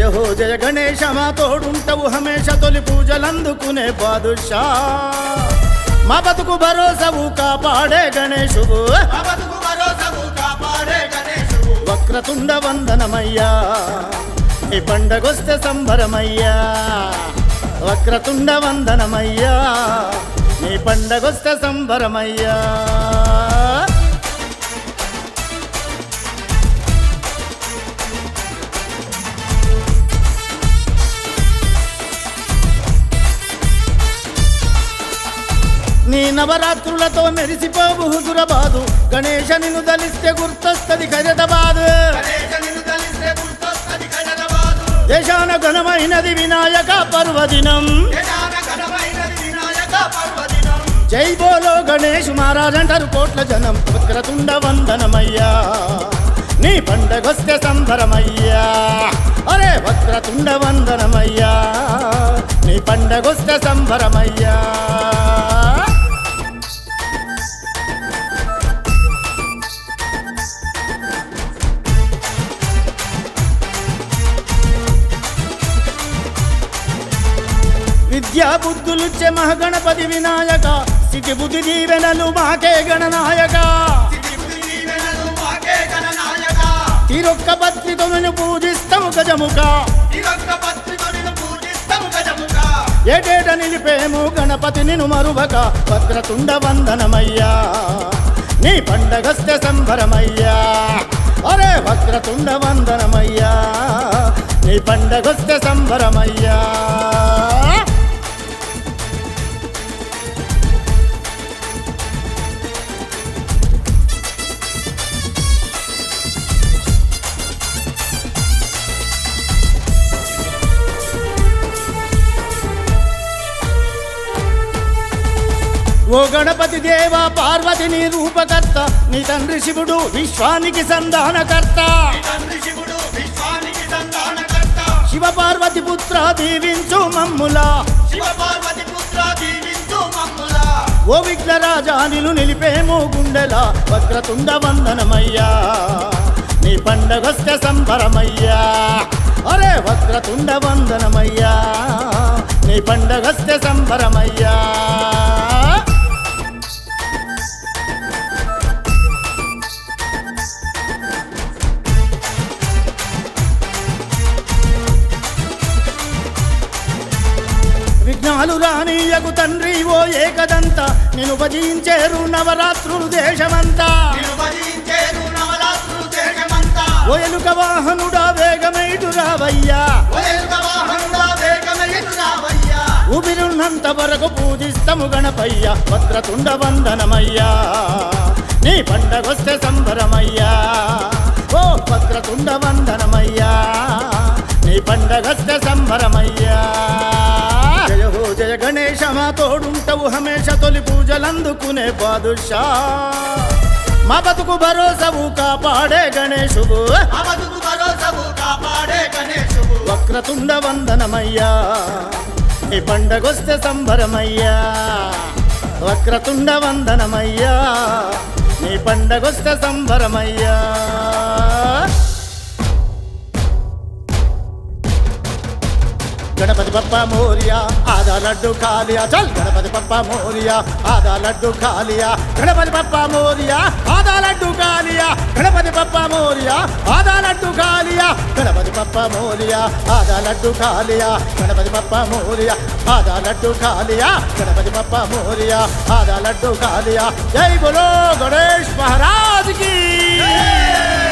జయ హో జయ గణేశ మా తోడుంటవు హమేష తొలి పూజలందుకునే బాదుషా మా బతుకు భరోసవు కాపాడే గణేశువు బతుకు భరోసవు కాపాడే గణేశువు వక్రతుండ వందనమయ్యా నీ పండగొస్తే సంబరమయ్యా వక్రతుండ వందనమయ్యా నీ పండగొస్తే సంబరమయ్యా నీ నవరాత్రులతో మెరిసిపోవు హుజురబాదు గణేశ నిన్ను దలిస్తే గుర్తొస్తది ఖైరతాబాద్ గణేశ నిన్ను తలిస్తే గుర్తొస్తది హైదరాబాదు దేశాన ఘనమైనది వినాయక పర్వదినం యజాన ఘనమైనది వినాయక పర్వదినం జై బోలో గణేష్ మహారాజ్ అంటారు కోట్ల జనం వక్రతుండ వందనమయ్యా నీ పండగొస్తే సంబరమయ్యా అరే వక్రతుండ వందనమయ్యా నీ పండగొస్తే సంబరమయ్యా విద్యా బుద్ధులుచ్చే మహగణపతి వినాయక సిటి బుద్ధి దీవెనలు మాకే గణనాయక స్థితిబుద్ధి దీవెనలు మాకే గణనాయక తీరొక్క భక్తితో నిన్ను పూజిస్తాము గజముఖ తిరొక్క పత్రిక నిన్ను పూజిస్తాము గజముఖ ఏటేట నిలిపేము గణపతి నిన్ను మరువక వక్రతుండ వందనమయ్యా నీ పండగస్తే సంబరమయ్యా అరే వక్రతుండ వందనమయ్యా నీ పండగొస్తే సంబరమయ్యా ఓ గణపతి దేవ పార్వతి నీ రూపకర్త నీ తండ్రి శివుడు విశ్వానికి సంధానకర్త తండ్రి శివుడు విశ్వానికి సంతానకర్త శివ పార్వతి పుత్ర దీవించు మమ్ములా శివ పార్వతి పుత్ర దీవించు మమ్ముల ఓ విఘ్నరాజా నిలు నిలిపేమో గుండెల వక్రతుండ వందనమయ్యా నీ పండగొస్తే సంబరమయ్యా అరే వక్రతుండ వందనమయ్యా నీ పండగొస్తే సంబరమయ్యా విఘ్నాలు రానీయకు తండ్రి ఓ ఏకదంత నేను భజించేరు నవరాత్రులు దేశమంతా నిన్ను భజించేరు నవరాత్రులు దేశమంతా ఓ ఎలుక వాహనుడా వేగమైటు రావయ్యా వయలుక వాహనుడా వేగమయ్యను రావయ్యా ఊపిరున్నంత వరకు పూజిస్తము గణపయ్య వక్రతుండ వందనమయ్యా నీ పండగొస్తే సంబరమయ్యా ఓ వక్రతుండ వందనమయ్యా నీ పండగొస్తే సంబరమయ్యా జయ హో జయ గణేశ మా తోడుంటవు హమేష తొలి పూజలందుకునే బాదుషా మా బతుకు భరోసవు కాపాడే గణేశువు ఆ బతుకు భరోసవు కాపాడే గణేశువు వక్రతుండ వందనమయ్యా నీ పండగొస్తే సంబరమయ్యా వక్రతుండ వందనమయ్యా నీ పండగొస్తే సంబరమయ్యా గణపతి బప్ప మోరియా ఆదా లడ్డు కాలియా చల్ గణపతి బప్ప మోరియా ఆదా లడ్డు కాలియా గణపతి బప్ప మోరియా ఆదా లడ్డు కాలియా గణపతి బప్ప మోరియా ఆదా లడ్డు కాలియా గణపతి బప్ప మోరియా ఆదా లడ్డు కాలియా గణపతి బప్ప మోరియా ఆదా లడ్డు కాలియా గణపతి బప్ప మోరియా ఆదా లడ్డు కాలియా జై బోలో గణేష్ మహారాజ్ की